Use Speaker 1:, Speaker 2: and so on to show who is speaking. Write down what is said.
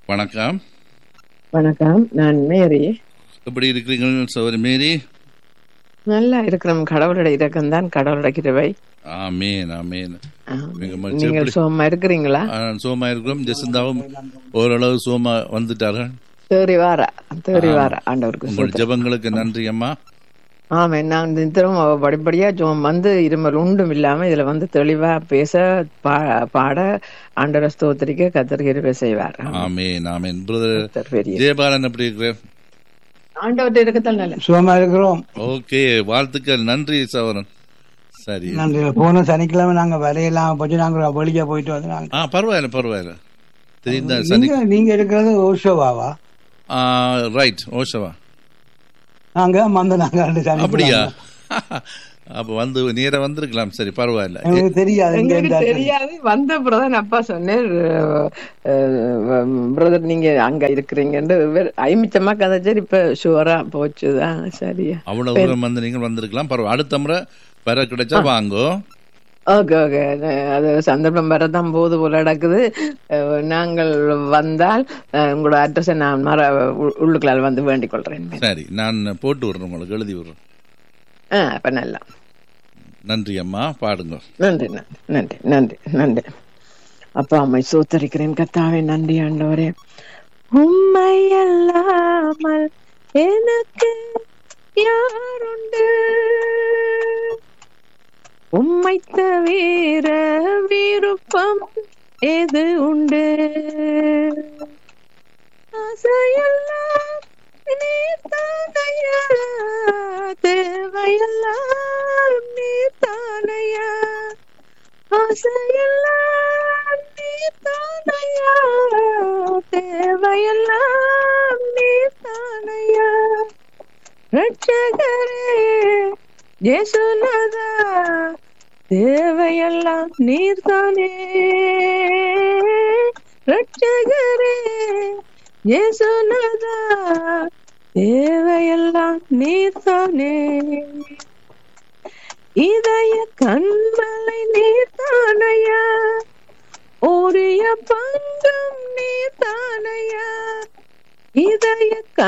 Speaker 1: வணக்கம்
Speaker 2: வணக்கம் நான் மேரி
Speaker 1: எப்படி இருக்கிறீர்கள் சௌரி மேரி
Speaker 2: நல்லா இருக்கிறோம் கடவுளோட இரக்கம் தான் கடவுளோட கிருபை
Speaker 1: ஆமேன் ஆமேன்
Speaker 2: ஆ,
Speaker 1: மிக மகிழ்ச்சி.
Speaker 2: நீங்கள்
Speaker 1: எப்படி?
Speaker 2: சுகமா இருக்கிறீங்களா
Speaker 1: ஆ, சோமா இருக்கிறோம் ஜெசிந்தாவும் ஓரளவு சோமா வந்துட்டார்கள்
Speaker 2: தேறி வார தேறி வார ஆண்டவருக்கு
Speaker 1: உங்கள்
Speaker 2: ஸ்தோத்திரம்.
Speaker 1: ஜெபங்களுக்கு நன்றி அம்மா
Speaker 2: ஆமா நான் தினம் படிப்படியா சும்மா வந்து இருமல் உண்டும் இல்லாம இதுல வந்து தெளிவா பேச பா- பாட ஆண்டவரை ஸ்தோத்திரிக்க கத்தர் கிருபை செய்வார்
Speaker 1: ஆமேன் ஆமேன் பிரதர்
Speaker 2: கர்த்தர் பெரிய
Speaker 1: ஜெயபாலன் எப்படி இருக்கிற
Speaker 2: ஆண்டவர்கிட்ட இருக்கத்தான் நல்ல
Speaker 3: சுகமா இருக்கிறோம்
Speaker 1: ஓகே வாழ்த்துக்கள் நன்றி சவரன் சரி
Speaker 3: நன்றி போன சனிக்கிழமை நாங்க வரையெல்லாம் போச்சு நாங்க வெளியே போயிட்டு வந்து நாங்க
Speaker 1: ஆ பரவாயில்ல பரவாயில்ல தெரிந்த சனி
Speaker 3: நீங்க நீங்க இருக்கிறது ஓஷோவாவா
Speaker 1: ரைட் ஓஷவா
Speaker 3: நாங்க மந்த நாங்க ரெண்டு சனி
Speaker 1: அப்படியா அப்ப வந்து நேரா வந்திருக்கலாம் சரி பரவாயில்ல
Speaker 3: எனக்கு தெரியாது இங்க
Speaker 2: எங்களுக்கு
Speaker 3: இந்த-
Speaker 2: தெரியாது வந்த பிரதான் அப்பா சொன்னேன் பிரதர் நீங்க அங்க இருக்கிறீங்கன்னு வெறு- ஐமிச்சமா கதைச்சார் இப்ப ஷுவரா போச்சுதான் சரியா
Speaker 1: அவ்வளவு தூரம் வந்து நீங்கள் வந்திருக்கலாம் பரவாயில்ல அடுத்த முறை வர கிடைச்சா வாங்கோ
Speaker 2: ஓகே ஓகே அது சந்தர்ப்பம் வரதான் போது போல நடக்குது அஹ், நாங்கள் வந்தால் அஹ், உங்களோட அட்ரஸை நான் மற உ- உள்ளுக்குள்ளால் வந்து வேண்டிக் கொள்றேன்
Speaker 1: சரி நான் போட்டு விடுறேன் உங்களுக்கு எழுதி விடுறேன்
Speaker 2: ஆ அப்ப நல்லா
Speaker 1: நன்றி அம்மா பாடுங்க
Speaker 2: நன்றி நன்றி நன்றி நன்றி நன்றி அப்பா அம்மை சோத்தரிக்கிறேன் கத்தாவே நன்றி ஆண்டவரே உம்மை அல்லாமல் எனக்கு யாருண்டு உம்மை தவிர விருப்பம் எது உண்டு ஆசையெல்லாம் நீர்தானையா தேவையெல்லாம் நீர்தானையா ஆசையெல்லாம் நீர்தானையா தேவையெல்லாம் நீர்தானையா ரட்சகரே இயேசுநாதா தேவையெல்லாம் நீர்தானே ரட்சகரே இயேசுநாதா தேவையெல்லாம் நீர்தானே இதய கண்மலை நீர்தானையா ஓரிய பங்கம் நீர்தானையா இதய